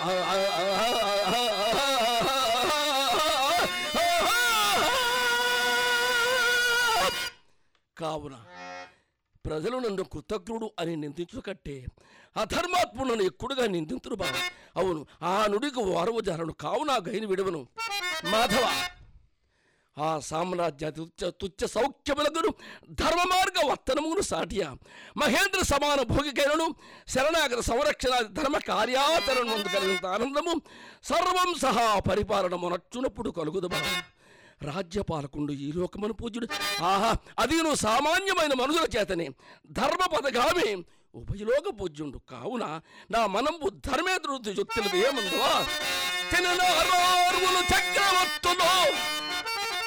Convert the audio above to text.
కావున ప్రజలు నన్ను కృతజ్ఞుడు అని నిందించుకట్టే అధర్మాత్ములను ఎక్కుడుగా నిందింతురు బావ అవును ఆ నుడికి వారవు జారను కావున గైని విడవను మాధవ ఆ సామ్రాజ్య తుచ్చ తుచ్చ సౌఖ్యములగును ధర్మ మార్గ వర్తనమును సాటియ మహేంద్ర సమాన భోగికైనను శరణాగత సంరక్షణ ధర్మ కార్యాచరణ కలిగినంత ఆనందము సర్వం సహా పరిపాలనమునచ్చునప్పుడు కలుగుదు బావ రాజ్యపాలకుండు ఈ లోకమును పూజ్యుడు ఆహా అది నువ్వు సామాన్యమైన మనుషుల చేతనే ధర్మ పదగామి ఉభయలోక పూజ్యుండు కావున నా మనంబు ధర్మేంద్రుడు యుక్తులది ఏముందో తిననార్వులు చక్రవర్తులు